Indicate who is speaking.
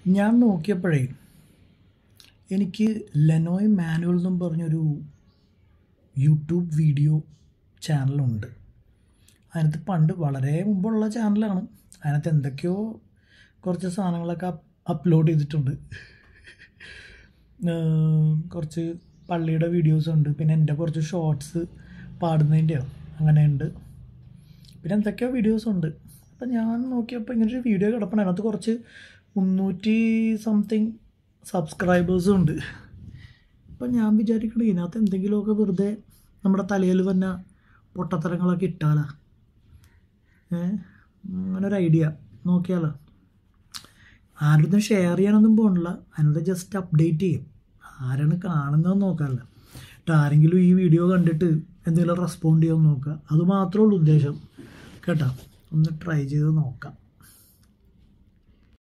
Speaker 1: ഞാൻ നോക്കിയപ്പോഴേ എനിക്ക് ലെനോയ് മാനുവൽ എന്നും പറഞ്ഞൊരു യൂട്യൂബ് വീഡിയോ ചാനലുണ്ട് അതിനകത്ത് പണ്ട് വളരെ മുമ്പുള്ള ചാനലാണ് അതിനകത്ത് എന്തൊക്കെയോ കുറച്ച് സാധനങ്ങളൊക്കെ അപ് അപ്ലോഡ് ചെയ്തിട്ടുണ്ട് ഏം, കുറച്ച് പള്ളിയുടെ വീഡിയോസ് ഉണ്ട് പിന്നെ എൻ്റെ കുറച്ച് ഷോർട്സ് പാടുന്നതിൻ്റെയോ അങ്ങനെയുണ്ട് പിന്നെ എന്തൊക്കെയോ വീഡിയോസ് ഉണ്ട് അപ്പം ഞാൻ നോക്കിയപ്പോൾ ഇങ്ങനൊരു വീഡിയോ കിടപ്പണം അതിനകത്ത് കുറച്ച് മുന്നൂറ്റി സംതിങ് സബ്സ്ക്രൈബേഴ്സും ഉണ്ട് അപ്പം ഞാൻ വിചാരിക്കണേ ഇതിനകത്ത് എന്തെങ്കിലുമൊക്കെ വെറുതെ നമ്മുടെ തലയിൽ തന്നെ പൊട്ടത്തരങ്ങളൊക്കെ ഇട്ടാലാ ഏ അങ്ങനെ ഒരു ഐഡിയ നോക്കിയാലോ ആരുടെ ഷെയർ ചെയ്യാനൊന്നും പോകണില്ല അതിനകത്ത് ജസ്റ്റ് അപ്ഡേറ്റ് ചെയ്യും ആരാണ് കാണുന്നതെന്ന് നോക്കാമല്ലോ എന്നിട്ട് ആരെങ്കിലും ഈ വീഡിയോ കണ്ടിട്ട് എന്തെങ്കിലും റെസ്പോണ്ട് ചെയ്യുമെന്ന് നോക്കുക അത് മാത്രമേ ഉള്ളൂ ഉദ്ദേശം കേട്ടോ ഒന്ന് ട്രൈ ചെയ്ത് നോക്കാം